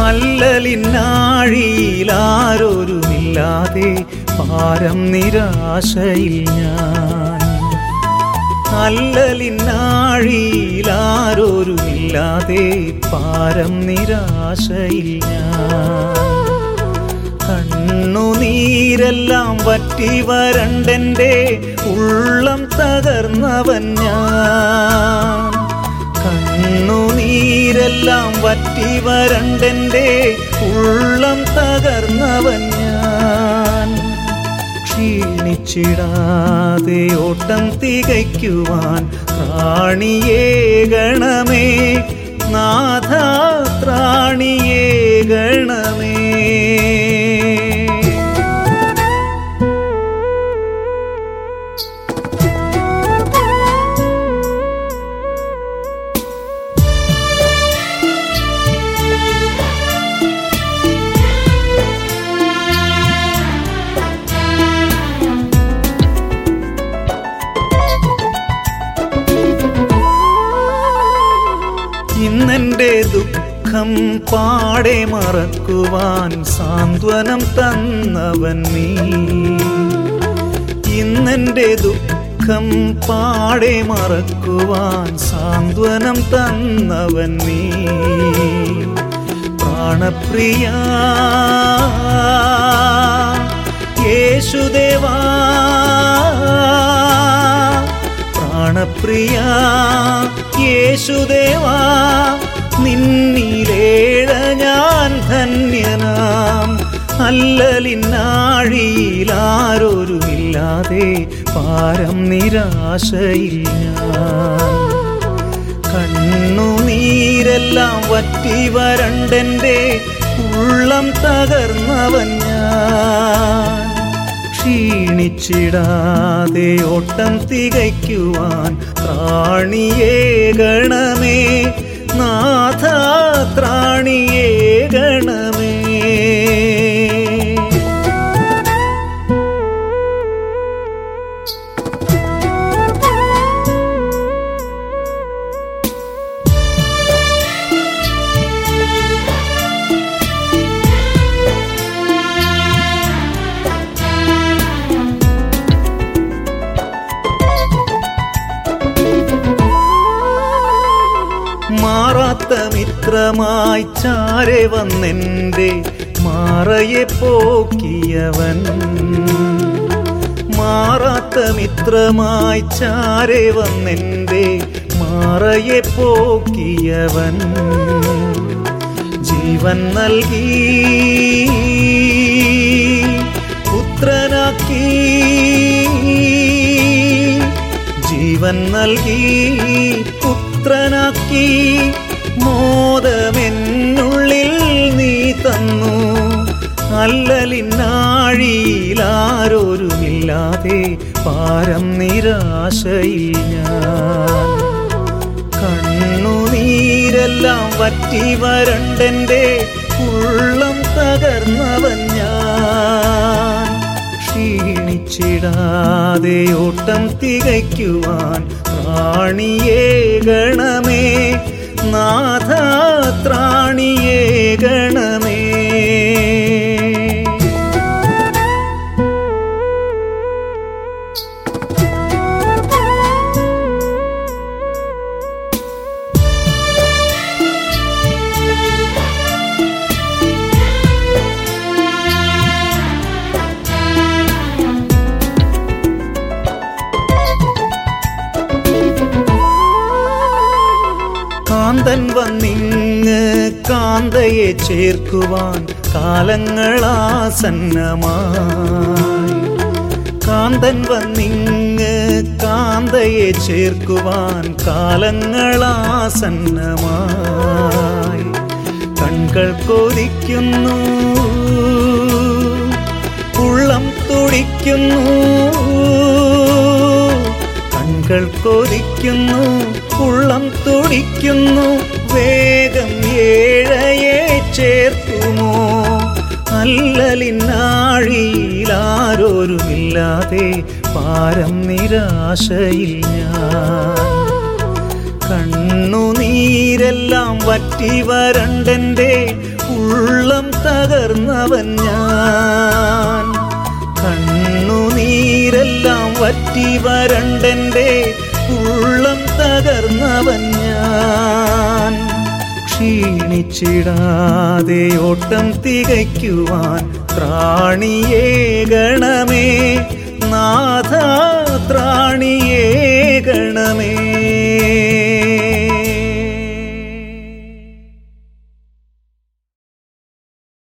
അല്ലലിനാഴിയിലാരൊരുമില്ലാതെ പാരം നിരാശയിൽ ഞാൻ അല്ലലിനാഴിയിലാരൊരുമില്ലാതെ പാരം നിരാശയിൽ ഞാൻ കണ്ണുനീരെല്ലാം വറ്റി വരണ്ടെന്റെ ഉള്ളം തകർന്നവൻ ഞാൻ കണ്ണുനീരെല്ലാം വറ്റി വരണ്ടെന്റെ ഉള്ളം തകർന്നവൻ ഞാൻ ക്ഷീണിച്ചിടാതെ ഓട്ടം തികയ്ക്കുവാൻ ത്രാണിയേ ഗണമേ നാഥ ത്രാണിയേ ഗണമേ ഇന്നെന്റെ ദുഃഖം പാടെ മറക്കുവാൻ സാന്ത്വനം തന്നവൻ നീ ഇന്നെന്റെ ദുഃഖം പാടെ മറക്കുവാൻ സാന്ത്വനം തന്നവൻ നീ പ്രാണപ്രിയ യേശുദേവാ പ്രാണപ്രിയ യേശുദേവാ നിന്നിലേഴ ഞാൻ ധന്യനാം അല്ലലിനാഴിയിലാരൊരുമില്ലാതെ പാരം നിരാശയിൽ ഞാൻ കണ്ണുനീരെല്ലാം വറ്റി വരണ്ടെന്റെ ഉള്ളം തകർന്നവൻ ഞാൻ ക്ഷീണിച്ചിടാതെ ഓട്ടം തികയ്ക്കുവാൻ ത്രാണിയേ ഗണമേ നാഥ ത്രാണിയേ ഗണമേ മാറാത്ത മിത്രമായി ചാരെ വന്നെന്റെ മാറയെ പോക്കിയവൻ മാറാത്ത മിത്രമായി ചാരെ വന്നെന്റെ മാറയെ പോക്കിയവൻ ജീവൻ നൽകി പുത്രനാക്കി ജീവൻ നൽകി പുത്രനാക്കി മോദമെന്നുള്ളിൽ നീ തന്നു അല്ലലിനാഴിയിലാരൊരുമില്ലാതെ പാരം നിരാശയിൽ ഞാൻ കണ്ണുനീരെല്ലാം വറ്റി വരണ്ടെന്റെ ഉള്ളം തകർന്നവൻ ഞാൻ ക്ഷീണിച്ചിടാതെ ഓട്ടം തികയ്ക്കുവാൻ ത്രാണിയേ ഗണമേ നാഥ ത്രാണിയേ ഗണമേ കാന്തൻ വന്നിങ്ങ് കാന്തയെ ചേർക്കുവാൻ കാലങ്ങളാസന്നമായി കാന്തൻ വന്നിങ്ങ് കാന്തയെ ചേർക്കുവാൻ കാലങ്ങളാസന്നമായി കൺകൾ കൊതിക്കുന്നു ഉള്ളം തുടിക്കുന്നു കൺകൾ കൊതിക്കുന്നു ഉള്ളം തുടിക്കുന്നു വേഗം ഏഴയെ ചേർക്കുമോ അല്ലലിനാഴിയിലാരോരുമില്ലാതെ പാരം നിരാശയിൽ ഞാൻ കണ്ണുനീരെല്ലാം വറ്റി വരണ്ടെന്റെ ഉള്ളം തകർന്നവൻ ഞാൻ കണ്ണുനീരെല്ലാം വറ്റി വരണ്ടെൻ്റെ ഉള്ളം തകർന്നവൻ ഞാൻ ക്ഷീണിച്ചിടാതെ ഓട്ടം തികയ്ക്കുവാൻ ത്രാണിയേ ഗണമേ നാഥ ത്രാണിയേ ഗണമേ